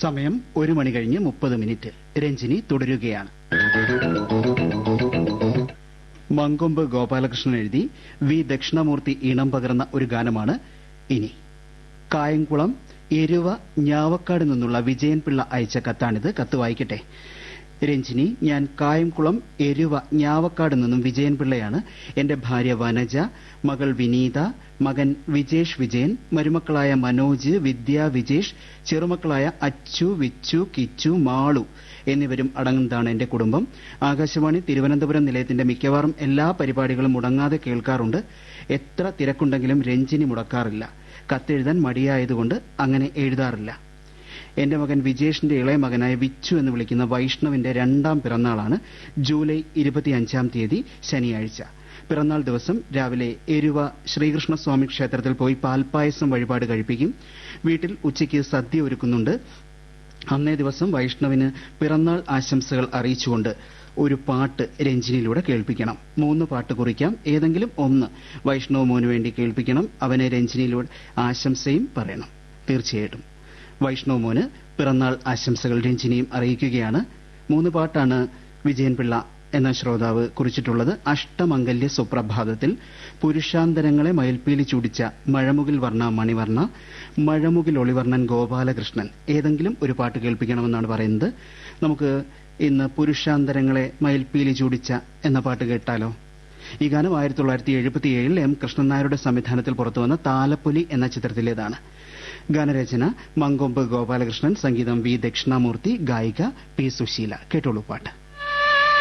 സമയം ഒരു മണി കഴിഞ്ഞ് മുപ്പത് മിനിറ്റ് രഞ്ജിനി തുടരുകയാണ് മങ്കൊമ്പ് ഗോപാലകൃഷ്ണൻ എഴുതി വി ദക്ഷിണമൂർത്തി ഈണം പകർന്ന ഒരു ഗാനമാണ് ഇനി കായംകുളം എരുവ ഞാവക്കാട് നിന്നുള്ള വിജയൻ പിള്ള അയച്ച കത്താണിത് കത്ത് വായിക്കട്ടെ രഞ്ജിനി ഞാൻ കായംകുളം എരുവ ഞാവക്കാട് നിന്നും വിജയൻ പിള്ളയാണ് എന്റെ ഭാര്യ വനജ മകൾ വിനീത മകൻ വിജേഷ് വിജയൻ മരുമക്കളായ മനോജ് വിദ്യ വിജേഷ് ചെറുമക്കളായ അച്ചു വിച്ചു കിച്ചു മാളു എന്നിവരും അടങ്ങുന്നതാണ് എന്റെ കുടുംബം ആകാശവാണി തിരുവനന്തപുരം നിലയത്തിന്റെ മിക്കവാറും എല്ലാ പരിപാടികളും മുടങ്ങാതെ കേൾക്കാറുണ്ട് എത്ര തിരക്കുണ്ടെങ്കിലും രഞ്ജിനി മുടക്കാറില്ല കത്തെഴുതാൻ മടിയായതുകൊണ്ട് അങ്ങനെ എഴുതാറില്ല എന്റെ മകൻ വിജേഷിന്റെ ഇളയ മകനായ വിച്ചു എന്ന് വിളിക്കുന്ന വൈഷ്ണവിന്റെ രണ്ടാം പിറന്നാളാണ് ജൂലൈ ഇരുപത്തിയഞ്ചാം തീയതി ശനിയാഴ്ച പിറന്നാൾ ദിവസം രാവിലെ എരുവ ശ്രീകൃഷ്ണസ്വാമി ക്ഷേത്രത്തിൽ പോയി പാൽപ്പായസം വഴിപാട് കഴിപ്പിക്കും വീട്ടിൽ ഉച്ചയ്ക്ക് സദ്യ ഒരുക്കുന്നുണ്ട് അന്നേ ദിവസം വൈഷ്ണവിന് പിറന്നാൾ ആശംസകൾ അറിയിച്ചുകൊണ്ട് ഒരു പാട്ട് രഞ്ജിനിയിലൂടെ കേൾപ്പിക്കണം മൂന്ന് പാട്ട് കുറിക്കാം ഏതെങ്കിലും ഒന്ന് വൈഷ്ണവ് മോന് വേണ്ടി കേൾപ്പിക്കണം അവനെ രഞ്ജിനിയിലൂടെ ആശംസയും പറയണം തീർച്ചയായിട്ടും വൈഷ്ണവ് മോന് പിറന്നാൾ ആശംസകൾ രഞ്ജിനിയും അറിയിക്കുകയാണ് മൂന്ന് പാട്ടാണ് വിജയൻ പിള്ള എന്ന ശ്രോതാവ് കുറിച്ചിട്ടുള്ളത് അഷ്ടമംഗല്യ സുപ്രഭാതത്തിൽ പുരുഷാന്തരങ്ങളെ മയിൽപ്പീലി ചൂടിച്ച മഴമുകിൽ വർണ്ണ മണിവർണ്ണ മഴമുകിൽ ഒളിവർണ്ണൻ ഗോപാലകൃഷ്ണൻ ഏതെങ്കിലും ഒരു പാട്ട് കേൾപ്പിക്കണമെന്നാണ് പറയുന്നത് നമുക്ക് ഇന്ന് പുരുഷാന്തരങ്ങളെ മയിൽപ്പീലി ചൂടിച്ച എന്ന പാട്ട് കേട്ടാലോ ഈ ഗാനം ആയിരത്തി തൊള്ളായിരത്തി എഴുപത്തിയേഴിൽ എം കൃഷ്ണൻ നായരുടെ സംവിധാനത്തിൽ പുറത്തുവന്ന താലപ്പൊലി എന്ന ചിത്രത്തിലേതാണ് ഗാനരചന മങ്കൊമ്പ് ഗോപാലകൃഷ്ണൻ സംഗീതം വി ദക്ഷിണാമൂർത്തി ഗായിക പി സുശീല കേട്ടോളൂ പാട്ട്